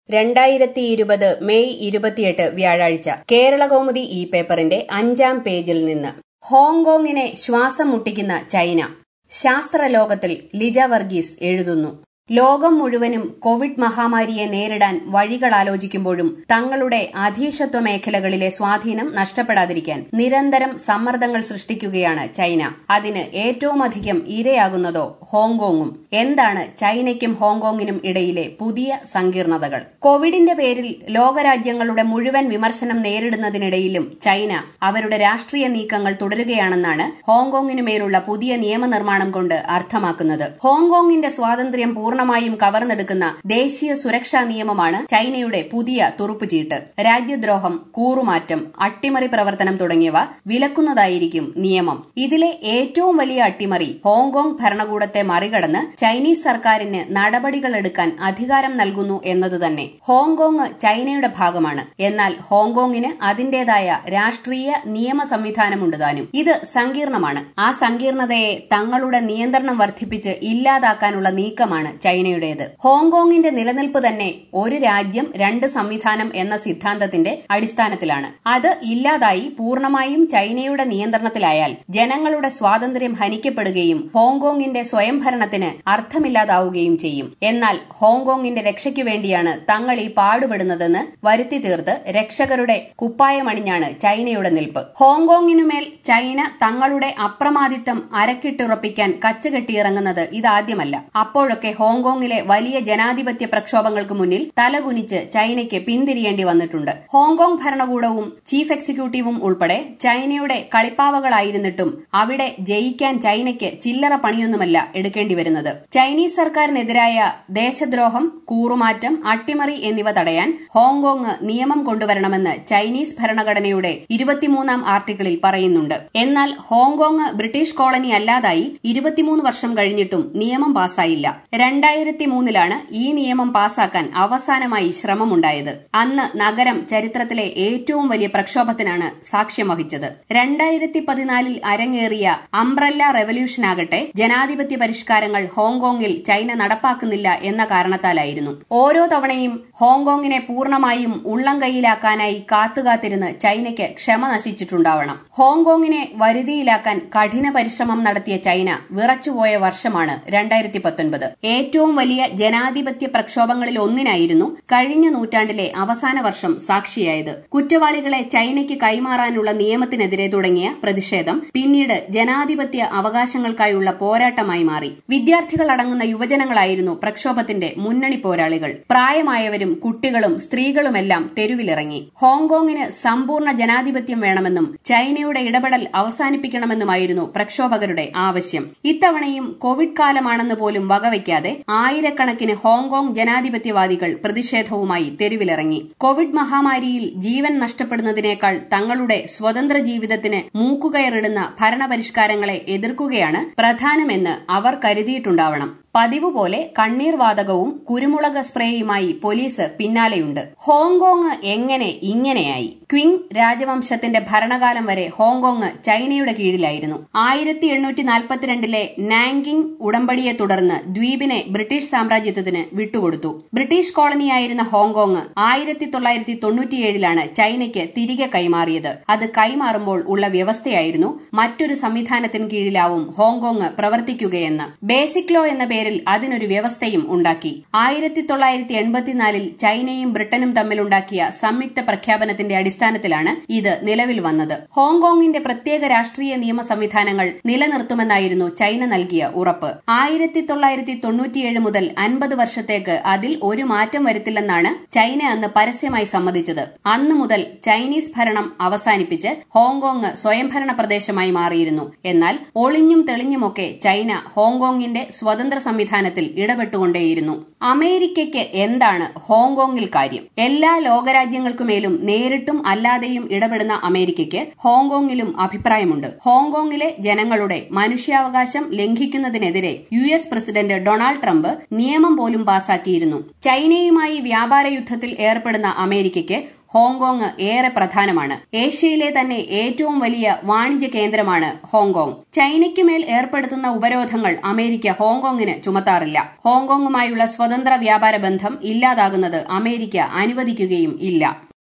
രണ്ടായിരത്തി ഇരുപത് മെയ് ഇരുപത്തിയെട്ട് വ്യാഴാഴ്ച കേരളകൗമുദി ഈ പേപ്പറിന്റെ അഞ്ചാം പേജിൽ നിന്ന് ഹോങ്കോങ്ങിനെ ശ്വാസം മുട്ടിക്കുന്ന ചൈന ശാസ്ത്രലോകത്തിൽ ലിജ വർഗീസ് എഴുതുന്നു ലോകം മുഴുവനും കോവിഡ് മഹാമാരിയെ നേരിടാൻ വഴികൾ ആലോചിക്കുമ്പോഴും തങ്ങളുടെ അധീശത്വ മേഖലകളിലെ സ്വാധീനം നഷ്ടപ്പെടാതിരിക്കാൻ നിരന്തരം സമ്മർദ്ദങ്ങൾ സൃഷ്ടിക്കുകയാണ് ചൈന അതിന് ഏറ്റവുമധികം ഇരയാകുന്നതോ ഹോങ്കോങ്ങും എന്താണ് ചൈനയ്ക്കും ഹോങ്കോങ്ങിനും ഇടയിലെ പുതിയ സങ്കീർണതകൾ കോവിഡിന്റെ പേരിൽ ലോകരാജ്യങ്ങളുടെ മുഴുവൻ വിമർശനം നേരിടുന്നതിനിടയിലും ചൈന അവരുടെ രാഷ്ട്രീയ നീക്കങ്ങൾ തുടരുകയാണെന്നാണ് ഹോങ്കോങ്ങിനുമേലുള്ള പുതിയ നിയമനിർമ്മാണം കൊണ്ട് അർത്ഥമാക്കുന്നത് ഹോങ്കോങ്ങിന്റെ സ്വാതന്ത്ര്യം പൂർണ്ണമായും കവർന്നെടുക്കുന്ന ദേശീയ സുരക്ഷാ നിയമമാണ് ചൈനയുടെ പുതിയ തുറുപ്പുചീട്ട് രാജ്യദ്രോഹം കൂറുമാറ്റം അട്ടിമറി പ്രവർത്തനം തുടങ്ങിയവ വിലക്കുന്നതായിരിക്കും നിയമം ഇതിലെ ഏറ്റവും വലിയ അട്ടിമറി ഹോങ്കോങ് ഭരണകൂടത്തെ മറികടന്ന് ചൈനീസ് സർക്കാരിന് നടപടികളെടുക്കാൻ അധികാരം നൽകുന്നു എന്നത് തന്നെ ഹോങ്കോങ് ചൈനയുടെ ഭാഗമാണ് എന്നാൽ ഹോങ്കോങ്ങിന് അതിന്റേതായ രാഷ്ട്രീയ നിയമ സംവിധാനമുണ്ട് താനും ഇത് സങ്കീർണമാണ് ആ സങ്കീർണതയെ തങ്ങളുടെ നിയന്ത്രണം വർദ്ധിപ്പിച്ച് ഇല്ലാതാക്കാനുള്ള നീക്കമാണ് ചൈനയുടേത് ഹോങ്കോങ്ങിന്റെ നിലനിൽപ്പ് തന്നെ ഒരു രാജ്യം രണ്ട് സംവിധാനം എന്ന സിദ്ധാന്തത്തിന്റെ അടിസ്ഥാനത്തിലാണ് അത് ഇല്ലാതായി പൂർണ്ണമായും ചൈനയുടെ നിയന്ത്രണത്തിലായാൽ ജനങ്ങളുടെ സ്വാതന്ത്ര്യം ഹനിക്കപ്പെടുകയും ഹോങ്കോങ്ങിന്റെ സ്വയംഭരണത്തിന് അർത്ഥമില്ലാതാവുകയും ചെയ്യും എന്നാൽ ഹോങ്കോങ്ങിന്റെ രക്ഷയ്ക്കു വേണ്ടിയാണ് തങ്ങൾ ഈ പാടുപെടുന്നതെന്ന് വരുത്തി തീർത്ത് രക്ഷകരുടെ കുപ്പായമണിഞ്ഞാണ് ചൈനയുടെ നിൽപ്പ് ഹോങ്കോങ്ങിനുമേൽ ചൈന തങ്ങളുടെ അപ്രമാദിത്വം അരക്കിട്ടുറപ്പിക്കാൻ കച്ചകെട്ടിയിറങ്ങുന്നത് ഇതാദ്യമല്ല അപ്പോഴൊക്കെ ഹോങ്കോങ്ങിലെ വലിയ ജനാധിപത്യ പ്രക്ഷോഭങ്ങൾക്ക് മുന്നിൽ തലകുനിച്ച് ചൈനയ്ക്ക് പിന്തിരിയേണ്ടി വന്നിട്ടുണ്ട് ഹോങ്കോങ് ഭരണകൂടവും ചീഫ് എക്സിക്യൂട്ടീവും ഉൾപ്പെടെ ചൈനയുടെ കളിപ്പാവകളായിരുന്നിട്ടും അവിടെ ജയിക്കാൻ ചൈനയ്ക്ക് ചില്ലറ പണിയൊന്നുമല്ല എടുക്കേണ്ടി വരുന്നത് ചൈനീസ് സർക്കാരിനെതിരായ ദേശദ്രോഹം കൂറുമാറ്റം അട്ടിമറി എന്നിവ തടയാൻ ഹോങ്കോങ് നിയമം കൊണ്ടുവരണമെന്ന് ചൈനീസ് ഭരണഘടനയുടെ ഇരുപത്തിമൂന്നാം ആർട്ടിക്കിളിൽ പറയുന്നുണ്ട് എന്നാൽ ഹോങ്കോങ് ബ്രിട്ടീഷ് കോളനി അല്ലാതായി ഇരുപത്തിമൂന്ന് വർഷം കഴിഞ്ഞിട്ടും നിയമം പാസായില്ല രണ്ടായിരത്തി മൂന്നിലാണ് ഈ നിയമം പാസാക്കാൻ അവസാനമായി ശ്രമമുണ്ടായത് അന്ന് നഗരം ചരിത്രത്തിലെ ഏറ്റവും വലിയ പ്രക്ഷോഭത്തിനാണ് സാക്ഷ്യം വഹിച്ചത് രണ്ടായിരത്തി പതിനാലിൽ അരങ്ങേറിയ അംബ്രല്ല റെവല്യൂഷനാകട്ടെ ജനാധിപത്യ പരിഷ്കാരങ്ങൾ ഹോങ്കോങ്ങിൽ ചൈന നടപ്പാക്കുന്നില്ല എന്ന കാരണത്താലായിരുന്നു ഓരോ തവണയും ഹോങ്കോങ്ങിനെ പൂർണ്ണമായും ഉള്ളം കൈയിലാക്കാനായി കാത്തുകാത്തിരുന്ന് ചൈനയ്ക്ക് ക്ഷമ നശിച്ചിട്ടുണ്ടാവണം ഹോങ്കോങ്ങിനെ വരുതിയിലാക്കാൻ കഠിന പരിശ്രമം നടത്തിയ ചൈന വിറച്ചുപോയ വർഷമാണ് രണ്ടായിരത്തി പത്തൊൻപത് ഏറ്റവും വലിയ ജനാധിപത്യ പ്രക്ഷോഭങ്ങളിൽ ഒന്നിനായിരുന്നു കഴിഞ്ഞ നൂറ്റാണ്ടിലെ അവസാന വർഷം സാക്ഷിയായത് കുറ്റവാളികളെ ചൈനയ്ക്ക് കൈമാറാനുള്ള നിയമത്തിനെതിരെ തുടങ്ങിയ പ്രതിഷേധം പിന്നീട് ജനാധിപത്യ അവകാശങ്ങൾക്കായുള്ള പോരാട്ടമായി മാറി വിദ്യാർത്ഥികൾ അടങ്ങുന്ന യുവജനങ്ങളായിരുന്നു പ്രക്ഷോഭത്തിന്റെ മുന്നണി പോരാളികൾ പ്രായമായവരും കുട്ടികളും സ്ത്രീകളുമെല്ലാം തെരുവിലിറങ്ങി ഹോങ്കോങ്ങിന് സമ്പൂർണ്ണ ജനാധിപത്യം വേണമെന്നും ചൈനയുടെ ഇടപെടൽ അവസാനിപ്പിക്കണമെന്നുമായിരുന്നു പ്രക്ഷോഭകരുടെ ആവശ്യം ഇത്തവണയും കോവിഡ് കാലമാണെന്ന് പോലും വകവയ്ക്കാതെ ആയിരക്കണക്കിന് ഹോങ്കോങ് ജനാധിപത്യവാദികൾ പ്രതിഷേധവുമായി തെരുവിലിറങ്ങി കോവിഡ് മഹാമാരിയിൽ ജീവൻ നഷ്ടപ്പെടുന്നതിനേക്കാൾ തങ്ങളുടെ സ്വതന്ത്ര ജീവിതത്തിന് മൂക്കുകയറിടുന്ന ഭരണപരിഷ്കാരങ്ങളെ എതിർക്കുകയാണ് പ്രധാനമെന്ന് അവർ കരുതിയിട്ടുണ്ടാവണം പതിവ് പോലെ കണ്ണീർ വാതകവും കുരുമുളക് സ്പ്രേയുമായി പോലീസ് പിന്നാലെയുണ്ട് ഹോങ്കോങ് എങ്ങനെ ഇങ്ങനെയായി ക്വിങ് രാജവംശത്തിന്റെ ഭരണകാലം വരെ ഹോങ്കോങ് ചൈനയുടെ കീഴിലായിരുന്നു ആയിരത്തി എണ്ണൂറ്റി നാൽപ്പത്തിരണ്ടിലെ നാങ്കിങ് ഉടമ്പടിയെ തുടർന്ന് ദ്വീപിനെ ബ്രിട്ടീഷ് സാമ്രാജ്യത്വത്തിന് വിട്ടുകൊടുത്തു ബ്രിട്ടീഷ് കോളനിയായിരുന്ന ഹോങ്കോങ് ആയിരത്തി തൊള്ളായിരത്തി തൊണ്ണൂറ്റിയേഴിലാണ് ചൈനയ്ക്ക് തിരികെ കൈമാറിയത് അത് കൈമാറുമ്പോൾ ഉള്ള വ്യവസ്ഥയായിരുന്നു മറ്റൊരു സംവിധാനത്തിന് കീഴിലാവും ഹോങ്കോങ് പ്രവർത്തിക്കുകയെന്ന് ബേസിക് ലോ എന്ന പേരിൽ അതിനൊരു വ്യവസ്ഥയും ഉണ്ടാക്കി ആയിരത്തി തൊള്ളായിരത്തി എൺപത്തിനാലിൽ ചൈനയും ബ്രിട്ടനും തമ്മിലുണ്ടാക്കിയ സംയുക്ത പ്രഖ്യാപനത്തിന്റെ അടിസ്ഥാനത്തിലാണ് ഇത് നിലവിൽ വന്നത് ഹോങ്കോങ്ങിന്റെ പ്രത്യേക രാഷ്ട്രീയ നിയമ സംവിധാനങ്ങൾ നിലനിർത്തുമെന്നായിരുന്നു ചൈന നൽകിയ ഉറപ്പ് ആയിരത്തി തൊള്ളായിരത്തി തൊണ്ണൂറ്റിയേഴ് മുതൽ അൻപത് വർഷത്തേക്ക് അതിൽ ഒരു മാറ്റം വരുത്തില്ലെന്നാണ് ചൈന അന്ന് പരസ്യമായി സമ്മതിച്ചത് അന്നു മുതൽ ചൈനീസ് ഭരണം അവസാനിപ്പിച്ച് ഹോങ്കോങ് സ്വയംഭരണ പ്രദേശമായി മാറിയിരുന്നു എന്നാൽ ഒളിഞ്ഞും തെളിഞ്ഞുമൊക്കെ ചൈന ഹോങ്കോങ്ങിന്റെ സ്വതന്ത്ര സംവിധാനത്തിൽ ഇടപെട്ടുകൊണ്ടേയിരുന്നു അമേരിക്കയ്ക്ക് എന്താണ് ഹോങ്കോങ്ങിൽ കാര്യം എല്ലാ ലോകരാജ്യങ്ങൾക്കുമേലും നേരിട്ടും അല്ലാതെയും ഇടപെടുന്ന അമേരിക്കയ്ക്ക് ഹോങ്കോങ്ങിലും അഭിപ്രായമുണ്ട് ഹോങ്കോങ്ങിലെ ജനങ്ങളുടെ മനുഷ്യാവകാശം ലംഘിക്കുന്നതിനെതിരെ U S president Donald Trump നിയമം പോലും പാസാക്കിയിരുന്നു ചൈനയുമായി വ്യാപാര യുദ്ധത്തിൽ ഏർപ്പെടുന്ന അമേരിക്കയ്ക്ക് ഹോങ്കോങ് ഏറെ പ്രധാനമാണ് ഏഷ്യയിലെ തന്നെ ഏറ്റവും വലിയ വാണിജ്യ കേന്ദ്രമാണ് ഹോങ്കോങ് ചൈനയ്ക്കുമേൽ ഏർപ്പെടുത്തുന്ന ഉപരോധങ്ങൾ അമേരിക്ക ഹോങ്കോങ്ങിന് ചുമത്താറില്ല ഹോങ്കോങ്ങുമായുള്ള സ്വതന്ത്ര വ്യാപാര ബന്ധം ഇല്ലാതാകുന്നത് അമേരിക്ക അനുവദിക്കുകയും ഇല്ല